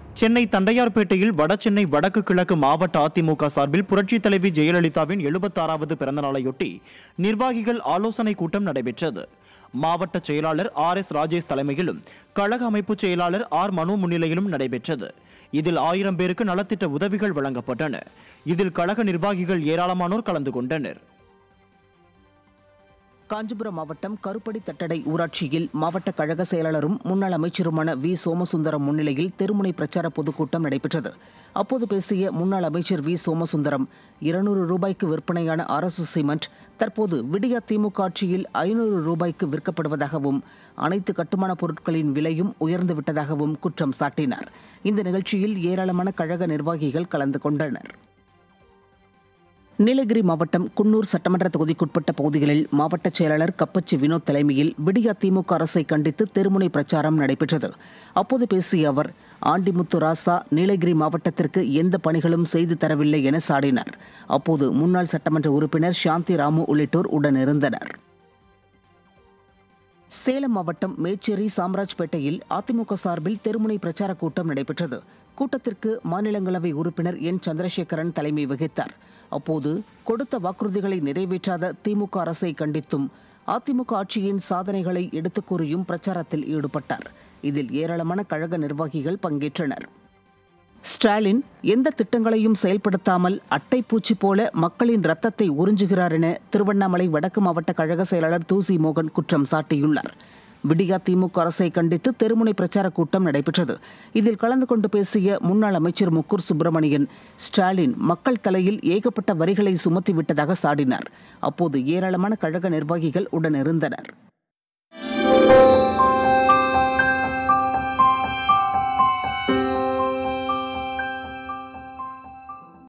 சென்னை தண்டையார்பேட்டையில் வடசென்னை வடக்கு கிழக்கு மாவட்ட அதிமுக சார்பில் புரட்சித் தலைவி ஜெயலலிதாவின் எழுபத்தாறாவது பிறந்தநாளையொட்டி நிர்வாகிகள் ஆலோசனை கூட்டம் நடைபெற்றது மாவட்ட செயலாளர் ஆர் எஸ் ராஜேஷ் தலைமையிலும் கழக அமைப்பு செயலாளர் ஆர் மனு முன்னிலையிலும் நடைபெற்றது இதில் ஆயிரம் பேருக்கு நலத்திட்ட உதவிகள் வழங்கப்பட்டன இதில் கழக நிர்வாகிகள் ஏராளமானோர் கலந்து கொண்டனர் காஞ்சிபுரம் மாவட்டம் கருப்படி தட்டடை ஊராட்சியில் மாவட்ட கழக செயலாளரும் முன்னாள் அமைச்சருமான வி சோமசுந்தரம் முன்னிலையில் தெருமுனை பிரச்சார பொதுக்கூட்டம் நடைபெற்றது அப்போது பேசிய முன்னாள் அமைச்சர் வி சோமசுந்தரம் இருநூறு ரூபாய்க்கு விற்பனையான அரசு சிமெண்ட் தற்போது விடியா திமுக ஆட்சியில் ஐநூறு ரூபாய்க்கு விற்கப்படுவதாகவும் அனைத்து கட்டுமான பொருட்களின் விலையும் உயர்ந்து விட்டதாகவும் குற்றம் சாட்டினார் இந்த நிகழ்ச்சியில் ஏராளமான கழக நிர்வாகிகள் கலந்து கொண்டனர் நீலகிரி மாவட்டம் குன்னூர் சட்டமன்ற தொகுதிக்குட்பட்ட பகுதிகளில் மாவட்ட செயலாளர் கப்பச்சி வினோத் தலைமையில் விடியா திமுக அரசை கண்டித்து தெருமுனை பிரச்சாரம் நடைபெற்றது அப்போது பேசிய அவர் ஆண்டிமுத்து ராசா நீலகிரி மாவட்டத்திற்கு எந்த பணிகளும் செய்து தரவில்லை என சாடினார் அப்போது முன்னாள் சட்டமன்ற உறுப்பினர் சாந்தி ராமு உள்ளிட்டோர் உடனிருந்தனர் சேலம் மாவட்டம் மேச்சேரி சாம்ராஜ்பேட்டையில் அதிமுக சார்பில் தெருமுனை பிரச்சார கூட்டம் நடைபெற்றது கூட்டத்திற்கு மாநிலங்களவை உறுப்பினர் என் சந்திரசேகரன் தலைமை வகித்தார் அப்போது கொடுத்த வாக்குறுதிகளை நிறைவேற்றாத திமுக அரசை கண்டித்தும் அதிமுக ஆட்சியின் சாதனைகளை எடுத்துக் கூறியும் பிரச்சாரத்தில் ஈடுபட்டார் இதில் ஏராளமான கழக நிர்வாகிகள் பங்கேற்றனர் ஸ்டாலின் எந்த திட்டங்களையும் செயல்படுத்தாமல் அட்டைப்பூச்சி போல மக்களின் ரத்தத்தை உறிஞ்சுகிறார் என திருவண்ணாமலை வடக்கு மாவட்ட கழக செயலாளர் தூசி மோகன் குற்றம் சாட்டியுள்ளார் விடியா திமுக அரசை கண்டித்து தெருமுனை பிரச்சார கூட்டம் நடைபெற்றது இதில் கலந்து கொண்டு பேசிய முன்னாள் அமைச்சர் முக்கூர் சுப்பிரமணியன் ஸ்டாலின் மக்கள் தலையில் ஏகப்பட்ட வரிகளை சுமத்திவிட்டதாக சாடினார் அப்போது ஏராளமான கழக நிர்வாகிகள் உடனிருந்தனர்